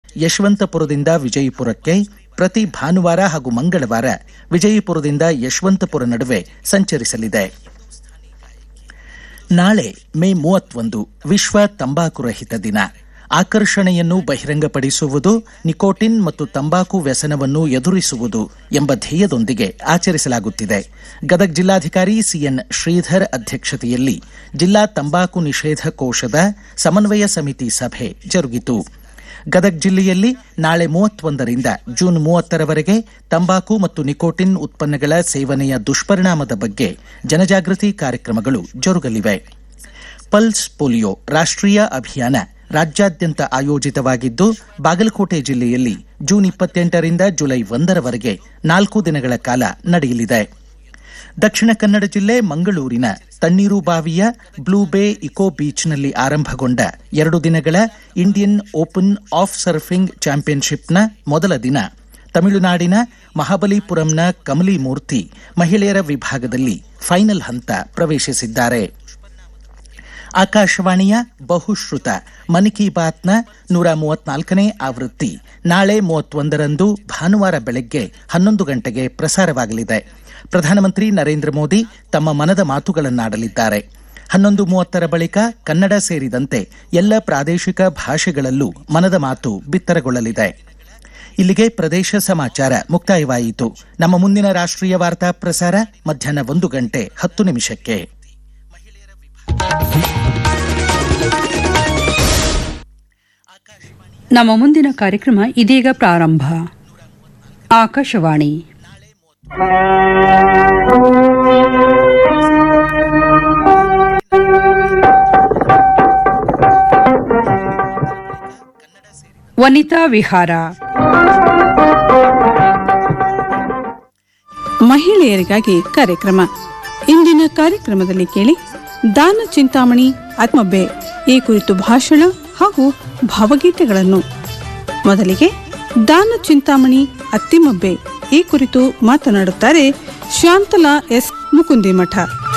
ಯಶವಂತಪುರದಿಂದ ವಿಜಯಪುರಕ್ಕೆ ಪ್ರತಿ ಭಾನುವಾರ ಹಾಗೂ ಮಂಗಳವಾರ ವಿಜಯಪುರದಿಂದ ಯಶವಂತಪುರ ನಡುವೆ ಸಂಚರಿಸಲಿದೆ ನಾಳೆ ಮೇ ಮೂವತ್ತೊಂದು ವಿಶ್ವ ತಂಬಾಕು ರಹಿತ ದಿನ ಆಕರ್ಷಣೆಯನ್ನು ಬಹಿರಂಗಪಡಿಸುವುದು ನಿಕೋಟಿನ್ ಮತ್ತು ತಂಬಾಕು ವ್ಯಸನವನ್ನು ಎದುರಿಸುವುದು ಎಂಬ ಧ್ಯೇಯದೊಂದಿಗೆ ಆಚರಿಸಲಾಗುತ್ತಿದೆ ಗದಗ ಜಿಲ್ಲಾಧಿಕಾರಿ ಸಿಎನ್ ಶ್ರೀಧರ್ ಅಧ್ಯಕ್ಷತೆಯಲ್ಲಿ ಜಿಲ್ಲಾ ತಂಬಾಕು ನಿಷೇಧ ಕೋಶದ ಸಮನ್ವಯ ಸಮಿತಿ ಸಭೆ ಜರುಗಿತು ಗದಗ ಜಿಲ್ಲೆಯಲ್ಲಿ ನಾಳೆ ಮೂವತ್ತೊಂದರಿಂದ ಜೂನ್ ಮೂವತ್ತರವರೆಗೆ ತಂಬಾಕು ಮತ್ತು ನಿಕೋಟಿನ್ ಉತ್ಪನ್ನಗಳ ಸೇವನೆಯ ದುಷ್ಪರಿಣಾಮದ ಬಗ್ಗೆ ಜನಜಾಗೃತಿ ಕಾರ್ಯಕ್ರಮಗಳು ಜರುಗಲಿವೆ ಪಲ್ಸ್ ಪೋಲಿಯೋ ರಾಷ್ಟ್ರೀಯ ಅಭಿಯಾನ ರಾಜ್ಯಾದ್ಯಂತ ಆಯೋಜಿತವಾಗಿದ್ದು ಬಾಗಲಕೋಟೆ ಜಿಲ್ಲೆಯಲ್ಲಿ ಜೂನ್ ಇಪ್ಪತ್ತೆಂಟರಿಂದ ಜುಲೈ ಒಂದರವರೆಗೆ ನಾಲ್ಕು ದಿನಗಳ ಕಾಲ ನಡೆಯಲಿದೆ ದಕ್ಷಿಣ ಕನ್ನಡ ಜಿಲ್ಲೆ ಮಂಗಳೂರಿನ ತಣ್ಣೀರುಬಾವಿಯ ಬ್ಲೂ ಬೇ ಇಕೋ ಬೀಚ್ನಲ್ಲಿ ಆರಂಭಗೊಂಡ ಎರಡು ದಿನಗಳ ಇಂಡಿಯನ್ ಓಪನ್ ಆಫ್ ಸರ್ಫಿಂಗ್ ಚಾಂಪಿಯನ್ಶಿಪ್ನ ಮೊದಲ ದಿನ ತಮಿಳುನಾಡಿನ ಮಹಾಬಲಿಪುರಂನ ಕಮಲಿ ಮೂರ್ತಿ ಮಹಿಳೆಯರ ವಿಭಾಗದಲ್ಲಿ ಫೈನಲ್ ಹಂತ ಪ್ರವೇಶಿಸಿದ್ದಾರೆ ಆಕಾಶವಾಣಿಯ ಬಹುಶ್ರುತ ಮನ್ ಕಿ ಬಾತ್ನ ನೂರ ಮೂವತ್ನಾಲ್ಕನೇ ಆವೃತ್ತಿ ನಾಳೆ ಮೂವತ್ತೊಂದರಂದು ಭಾನುವಾರ ಬೆಳಗ್ಗೆ ಹನ್ನೊಂದು ಗಂಟೆಗೆ ಪ್ರಸಾರವಾಗಲಿದೆ ಪ್ರಧಾನಮಂತ್ರಿ ನರೇಂದ್ರ ಮೋದಿ ತಮ್ಮ ಮನದ ಮಾತುಗಳನ್ನಾಡಲಿದ್ದಾರೆ ಹನ್ನೊಂದು ಮೂವತ್ತರ ಬಳಿಕ ಕನ್ನಡ ಸೇರಿದಂತೆ ಎಲ್ಲ ಪ್ರಾದೇಶಿಕ ಭಾಷೆಗಳಲ್ಲೂ ಮನದ ಮಾತು ಬಿತ್ತರಗೊಳ್ಳಲಿದೆ ಇಲ್ಲಿಗೆ ಪ್ರದೇಶ ಸಮಾಚಾರ ಮುಕ್ತಾಯವಾಯಿತು ನಮ್ಮ ಮುಂದಿನ ರಾಷ್ಟ್ರೀಯ ವಾರ್ತಾ ಪ್ರಸಾರ ಮಧ್ಯಾಹ್ನ ಒಂದು ಗಂಟೆ ಹತ್ತು ನಿಮಿಷಕ್ಕೆ ನಮ್ಮ ಮುಂದಿನ ಕಾರ್ಯಕ್ರಮ ಇದೀಗ ಪ್ರಾರಂಭ ಆಕಾಶವಾಣಿ ವನಿತಾ ವಿಹಾರ ಮಹಿಳೆಯರಿಗಾಗಿ ಕಾರ್ಯಕ್ರಮ ಇಂದಿನ ಕಾರ್ಯಕ್ರಮದಲ್ಲಿ ಕೇಳಿ ದಾನ ಚಿಂತಾಮಣಿ ಆತ್ಮಬ್ಬೆ ಈ ಕುರಿತು ಭಾಷಣ ಹಾಗೂ ಭಾವಗೀತೆಗಳನ್ನು ಮೊದಲಿಗೆ ದಾನ ಚಿಂತಾಮಣಿ ಅತ್ತಿಮಬ್ಬೆ ಈ ಕುರಿತು ಮಾತನಾಡುತ್ತಾರೆ ಶಾಂತಲಾ ಎಸ್ ಮುಕುಂದಿಮಠ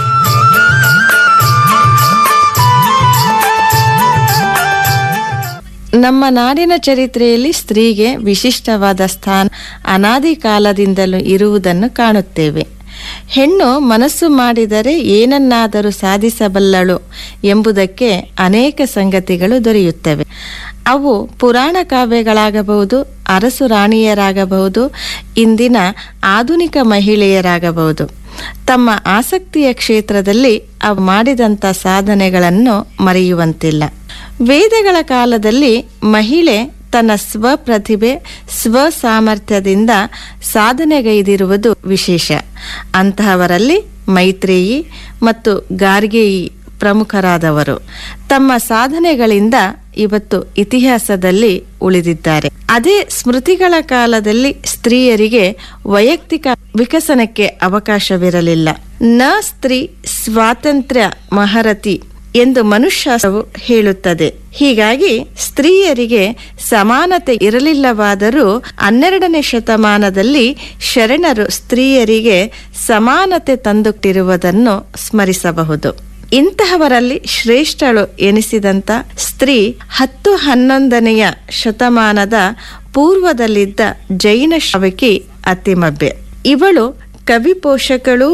ನಮ್ಮ ನಾಡಿನ ಚರಿತ್ರೆಯಲ್ಲಿ ಸ್ತ್ರೀಗೆ ವಿಶಿಷ್ಟವಾದ ಸ್ಥಾನ ಅನಾದಿ ಕಾಲದಿಂದಲೂ ಇರುವುದನ್ನು ಕಾಣುತ್ತೇವೆ ಹೆಣ್ಣು ಮನಸ್ಸು ಮಾಡಿದರೆ ಏನನ್ನಾದರೂ ಸಾಧಿಸಬಲ್ಲಳು ಎಂಬುದಕ್ಕೆ ಅನೇಕ ಸಂಗತಿಗಳು ದೊರೆಯುತ್ತವೆ ಅವು ಪುರಾಣ ಕಾವ್ಯಗಳಾಗಬಹುದು ಅರಸು ರಾಣಿಯರಾಗಬಹುದು ಇಂದಿನ ಆಧುನಿಕ ಮಹಿಳೆಯರಾಗಬಹುದು ತಮ್ಮ ಆಸಕ್ತಿಯ ಕ್ಷೇತ್ರದಲ್ಲಿ ಅವು ಮಾಡಿದಂಥ ಸಾಧನೆಗಳನ್ನು ಮರೆಯುವಂತಿಲ್ಲ ವೇದಗಳ ಕಾಲದಲ್ಲಿ ಮಹಿಳೆ ತನ್ನ ಸ್ವಪ್ರತಿಭೆ ಸ್ವ ಸಾಮರ್ಥ್ಯದಿಂದ ಸಾಧನೆಗೈದಿರುವುದು ವಿಶೇಷ ಅಂತಹವರಲ್ಲಿ ಮೈತ್ರೇಯಿ ಮತ್ತು ಗಾರ್ಗೇಯಿ ಪ್ರಮುಖರಾದವರು ತಮ್ಮ ಸಾಧನೆಗಳಿಂದ ಇವತ್ತು ಇತಿಹಾಸದಲ್ಲಿ ಉಳಿದಿದ್ದಾರೆ ಅದೇ ಸ್ಮೃತಿಗಳ ಕಾಲದಲ್ಲಿ ಸ್ತ್ರೀಯರಿಗೆ ವೈಯಕ್ತಿಕ ವಿಕಸನಕ್ಕೆ ಅವಕಾಶವಿರಲಿಲ್ಲ ನ ಸ್ತ್ರೀ ಸ್ವಾತಂತ್ರ್ಯ ಮಹರತಿ ಎಂದು ಮನುಷ್ಯವು ಹೇಳುತ್ತದೆ ಹೀಗಾಗಿ ಸ್ತ್ರೀಯರಿಗೆ ಸಮಾನತೆ ಇರಲಿಲ್ಲವಾದರೂ ಹನ್ನೆರಡನೇ ಶತಮಾನದಲ್ಲಿ ಶರಣರು ಸ್ತ್ರೀಯರಿಗೆ ಸಮಾನತೆ ತಂದುಟ್ಟಿರುವುದನ್ನು ಸ್ಮರಿಸಬಹುದು ಇಂತಹವರಲ್ಲಿ ಶ್ರೇಷ್ಠಳು ಎನಿಸಿದಂತ ಸ್ತ್ರೀ ಹತ್ತು ಹನ್ನೊಂದನೆಯ ಶತಮಾನದ ಪೂರ್ವದಲ್ಲಿದ್ದ ಜೈನ ಶ್ರವಕಿ ಅತಿಮಬ್ಬೆ ಇವಳು ಕವಿ ಪೋಷಕಳು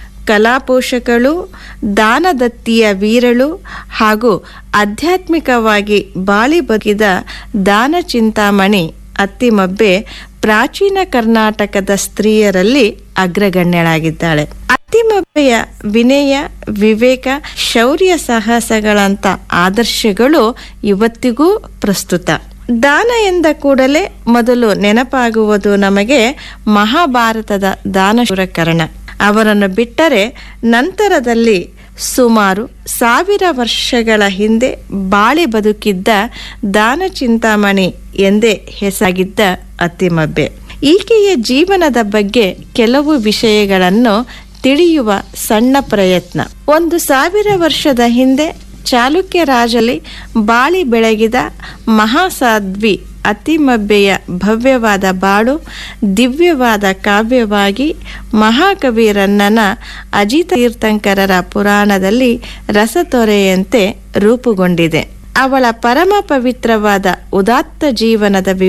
ಕಲಾಪೋಷಕಳು ದಾನದತ್ತಿಯ ವೀರಳು ಹಾಗೂ ಆಧ್ಯಾತ್ಮಿಕವಾಗಿ ಬಾಳಿ ಬಗಿದ ದಾನ ಚಿಂತಾಮಣಿ ಅತ್ತಿಮಬ್ಬೆ ಪ್ರಾಚೀನ ಕರ್ನಾಟಕದ ಸ್ತ್ರೀಯರಲ್ಲಿ ಅಗ್ರಗಣ್ಯಳಾಗಿದ್ದಾಳೆ ಅತ್ತಿಮಬ್ಬೆಯ ವಿನಯ ವಿವೇಕ ಶೌರ್ಯ ಸಾಹಸಗಳಂತ ಆದರ್ಶಗಳು ಇವತ್ತಿಗೂ ಪ್ರಸ್ತುತ ದಾನ ಎಂದ ಕೂಡಲೇ ಮೊದಲು ನೆನಪಾಗುವುದು ನಮಗೆ ಮಹಾಭಾರತದ ದಾನಶೂರಕರಣ ಅವರನ್ನು ಬಿಟ್ಟರೆ ನಂತರದಲ್ಲಿ ಸುಮಾರು ಸಾವಿರ ವರ್ಷಗಳ ಹಿಂದೆ ಬಾಳಿ ಬದುಕಿದ್ದ ದಾನ ಚಿಂತಾಮಣಿ ಎಂದೇ ಹೆಸರಾಗಿದ್ದ ಅತ್ತಿಮಬ್ಬೆ ಈಕೆಯ ಜೀವನದ ಬಗ್ಗೆ ಕೆಲವು ವಿಷಯಗಳನ್ನು ತಿಳಿಯುವ ಸಣ್ಣ ಪ್ರಯತ್ನ ಒಂದು ಸಾವಿರ ವರ್ಷದ ಹಿಂದೆ ಚಾಲುಕ್ಯ ರಾಜಲಿ ಬಾಳಿ ಬೆಳಗಿದ ಮಹಾಸಾಧ್ವಿ ಅತಿಮಬ್ಬೆಯ ಭವ್ಯವಾದ ಬಾಳು ದಿವ್ಯವಾದ ಕಾವ್ಯವಾಗಿ ಮಹಾಕವಿ ರನ್ನನ ಅಜಿತ ತೀರ್ಥಂಕರರ ಪುರಾಣದಲ್ಲಿ ರಸತೊರೆಯಂತೆ ರೂಪುಗೊಂಡಿದೆ ಅವಳ ಪರಮ ಪವಿತ್ರವಾದ ಉದಾತ್ತ ಜೀವನದ